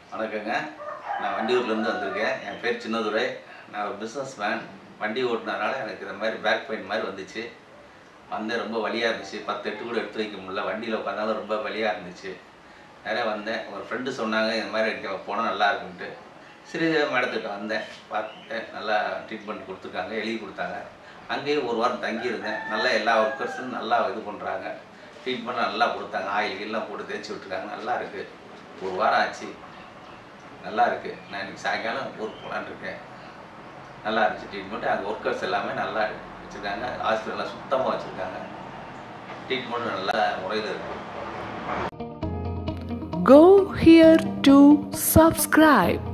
வணக்கங்க நான் வண்டியூர்லேருந்து வந்திருக்கேன் என் பேர் சின்னதுரை நான் ஒரு பிஸ்னஸ் மேன் வண்டி ஓட்டுனதுனால எனக்கு இந்த மாதிரி பேக் பெயின் மாதிரி வந்துச்சு வந்தேன் ரொம்ப வலியாக இருந்துச்சு பத்து எட்டு கூட எடுத்து வைக்க முடியல வண்டியில் உட்காந்தாலும் ரொம்ப வலியாக இருந்துச்சு நிறைய வந்தேன் ஒரு ஃப்ரெண்டு சொன்னாங்க இந்த மாதிரி இங்கே போனால் நல்லா இருக்குன்ட்டு சரி மேடத்திட்ட வந்தேன் பார்த்துட்டேன் நல்லா ட்ரீட்மெண்ட் கொடுத்துருக்காங்க எழுதி கொடுத்தாங்க அங்கேயும் ஒரு வாரம் தங்கியிருந்தேன் நல்லா எல்லா ஒர்க்கர்ஸும் நல்லா இது பண்ணுறாங்க ட்ரீட்மெண்ட் நல்லா கொடுத்தாங்க ஆயில் எல்லாம் போட்டு தேய்ச்சி விட்டுருக்காங்க நல்லா இருக்குது ஒரு வாரம் ஆச்சு நல்லா இருக்குது நான் இன்னைக்கு சாயங்காலம் ஊருக்கு போகலான்னு இருக்கேன் நல்லா இருந்துச்சு ட்ரீட்மெண்ட் அங்கே ஒர்க்கர்ஸ் எல்லாமே நல்லா வச்சுருக்காங்க ஹாஸ்பிட்டல்லாம் சுத்தமாக வச்சுருக்காங்க ட்ரீட்மெண்ட் நல்லா முறையில் இருக்குது Go here to subscribe.